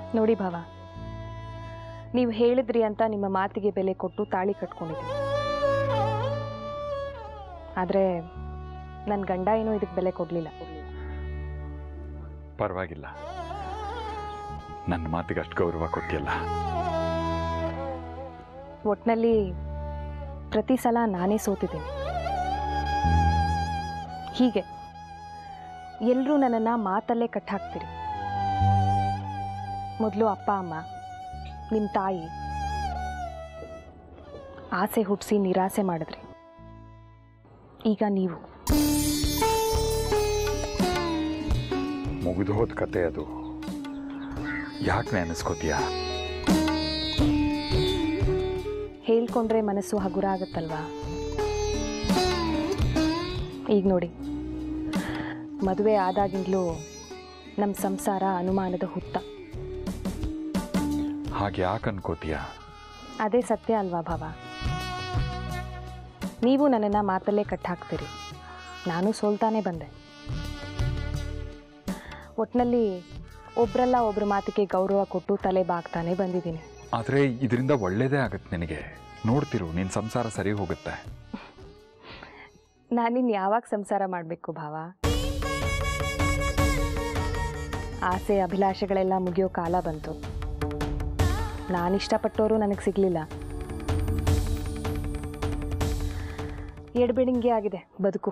ನೋಡಿ ಭಾವ ನೀವು ಹೇಳಿದ್ರಿ ಅಂತ ನಿಮ್ಮ ಮಾತಿಗೆ ಬೆಲೆ ಕೊಟ್ಟು ತಾಳಿ ಕಟ್ಕೊಂಡಿದ್ದೀನಿ ಆದರೆ ನನ್ನ ಗಂಡ ಏನೂ ಇದಕ್ಕೆ ಬೆಲೆ ಕೊಡಲಿಲ್ಲ ಪರವಾಗಿಲ್ಲ ನನ್ನ ಮಾತಿಗೆ ಅಷ್ಟು ಗೌರವ ಕೊಟ್ಟಿಲ್ಲ ಒಟ್ಟಿನಲ್ಲಿ ಪ್ರತಿ ಸಲ ನಾನೇ ಸೋತಿದ್ದೀನಿ ಹೀಗೆ ಎಲ್ಲರೂ ನನ್ನನ್ನು ಮಾತಲ್ಲೇ ಕಟ್ಟಾಕ್ತೀರಿ ಮೊದಲು ಅಪ್ಪ ಅಮ್ಮ ನಿಮ್ಮ ತಾಯಿ ಆಸೆ ಹುಟ್ಟಿಸಿ ನಿರಾಸೆ ಮಾಡಿದ್ರಿ ಈಗ ನೀವು ಮುಗಿದು ಹೋದ ಕತೆ ಅದು ಯಾಕೆ ನೆನೆಸ್ಕೋತೀಯ ಹೇಳ್ಕೊಂಡ್ರೆ ಮನಸ್ಸು ಹಗುರ ಆಗುತ್ತಲ್ವಾ ಈಗ ನೋಡಿ ಮದುವೆ ಆದಾಗಿಂದಲೂ ನಮ್ಮ ಸಂಸಾರ ಅನುಮಾನದ ಹುತ್ತ ಹಾಗೆ ಯಾಕೆ ಅನ್ಕೋತೀಯ ಅದೇ ಸತ್ಯ ಅಲ್ವಾ ಭಾವ ನೀವು ನನ್ನನ್ನು ಮಾತಲ್ಲೇ ಕಟ್ಟಾಕ್ತೀರಿ ನಾನು ಸೋಲ್ತಾನೆ ಬಂದೆ ಒಟ್ಟಿನಲ್ಲಿ ಒಬ್ರಲ್ಲ ಒಬ್ರ ಮಾತಿಗೆ ಗೌರವ ಕೊಟ್ಟು ತಲೆ ಬಾಗ್ತಾನೆ ಬಂದಿದ್ದೀನಿ ಆದರೆ ಇದರಿಂದ ಒಳ್ಳೇದೇ ಆಗತ್ತೆ ನಿನಗೆ ನೋಡ್ತಿರು ನಿನ್ನ ಸಂಸಾರ ಸರಿ ಹೋಗುತ್ತೆ ನಾನಿನ್ ಯಾವಾಗ ಸಂಸಾರ ಮಾಡಬೇಕು ಭಾವ ಆಸೆ ಅಭಿಲಾಷೆಗಳೆಲ್ಲ ಮುಗಿಯೋ ಕಾಲ ಬಂತು ನಾನಿಷ್ಟಪಟ್ಟವರು ನನಗೆ ಸಿಗಲಿಲ್ಲ ಎಡ್ಬಿಡಿಂಗೆ ಆಗಿದೆ ಬದುಕು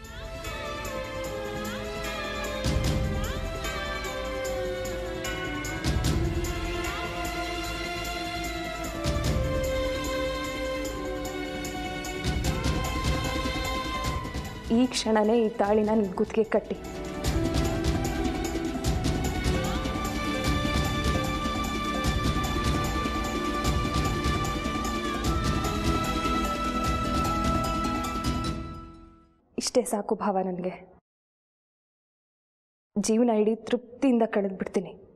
ಈ ಕ್ಷಣನೇ ಈ ತಾಳಿನ ನಿನ್ ಗುತ್ತಿಗೆ ಕಟ್ಟಿ ಇಷ್ಟೇ ಸಾಕು ಭಾವ ನನಗೆ ಜೀವನ ಇಡೀ ತೃಪ್ತಿಯಿಂದ ಕಳೆದ್ಬಿಡ್ತೀನಿ